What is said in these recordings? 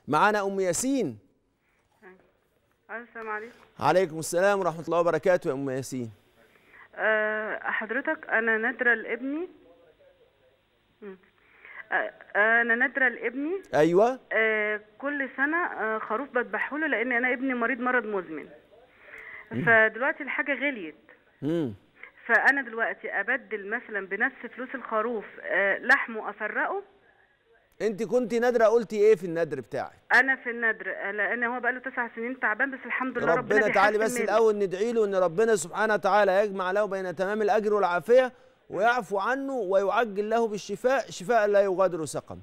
معانا ام ياسين السلام عليكم عليكم السلام ورحمه الله وبركاته يا ام ياسين أه حضرتك انا نادره لابني مم. أه انا نادره لابني ايوه أه كل سنه أه خروف بذبحه له لان انا ابني مريض مرض مزمن فدلوقتي الحاجه غليت امم فانا دلوقتي ابدل مثلا بنفس فلوس الخروف أه لحمه افرقه انت كنت نادره قلتي ايه في النادر بتاعك انا في النادر آه، لان هو بقاله تسع سنين تعبان بس الحمد لله ربنا, ربنا تعالى بيحسن بس منه. الاول ندعي له ان ربنا سبحانه وتعالى يجمع له بين تمام الاجر والعافيه ويعفو عنه ويعجل له بالشفاء شفاء لا يغادر سقم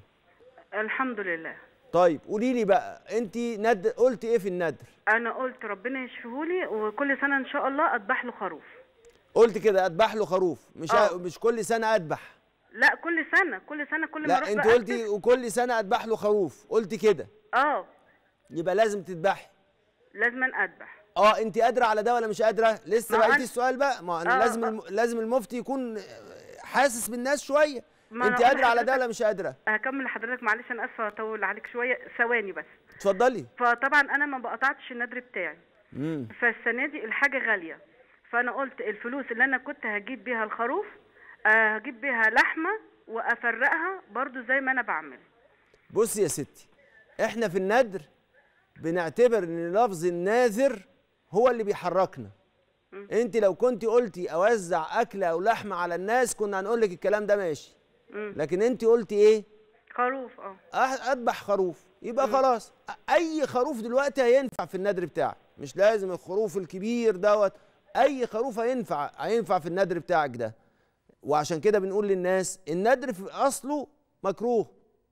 الحمد لله طيب قولي لي بقى انت ند قلت ايه في الندر انا قلت ربنا يشفيهولي وكل سنه ان شاء الله اذبح له خروف قلت كده اذبح له خروف مش آه. مش كل سنه اذبح لا كل سنه كل سنه كل ما لا اروح انت بقى قلتي وكل سنه اذبح له خروف قلت كده اه يبقى لازم تذبحي لازم اذبح اه انت قادره على ده ولا مش قادره لسه ما بقيتي أنا- السؤال بقى ما انا آه، لازم آه. الم... لازم المفتي يكون حاسس بالناس شويه ما انت أنا قادره على ده حضرتك- ولا مش قادره هكمل لحضرتك معلش انا اسفه اطول عليك شويه ثواني بس اتفضلي فطبعا انا ما بقطعتش النذر بتاعي امم فالسنه دي الحاجه غاليه فانا قلت الفلوس اللي انا كنت هجيب بيها الخروف آه، هجيب بيها لحمه وافرقها برضو زي ما انا بعمل بصي يا ستي احنا في الندر بنعتبر ان لفظ الناذر هو اللي بيحركنا انت لو كنت قلتي اوزع اكل او لحمه على الناس كنا هنقول لك الكلام ده ماشي مم. لكن انت قلتي ايه خروف اه أح- اذبح خروف يبقى خلاص اي خروف دلوقتي هينفع في النادر بتاعك مش لازم الخروف الكبير دوت اي خروف هينفع هينفع في النادر بتاعك ده وعشان كده بنقول للناس النادر في اصله مكروه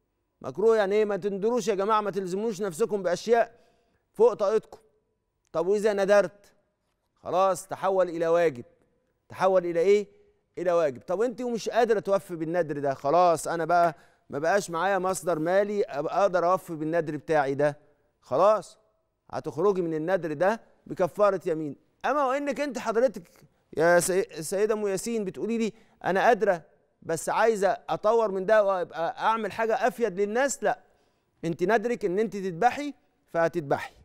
مكروه يعني ايه ما تندروش يا جماعه ما تلزموش نفسكم باشياء فوق طاقتكم طب واذا ندرت خلاص تحول الى واجب تحول الى ايه الى واجب طب انت ومش قادره توفي بالندر ده خلاص انا بقى ما بقاش معايا مصدر مالي ابقى اقدر اوفي بالندر بتاعي ده خلاص هتخرجي من الندر ده بكفاره يمين اما وانك انت حضرتك يا سي- سيده ام ياسين بتقولي لي انا قادره بس عايزه اطور من ده وابقى اعمل حاجه افيد للناس لا انت ندرك ان انت تذبحي فهتذبحي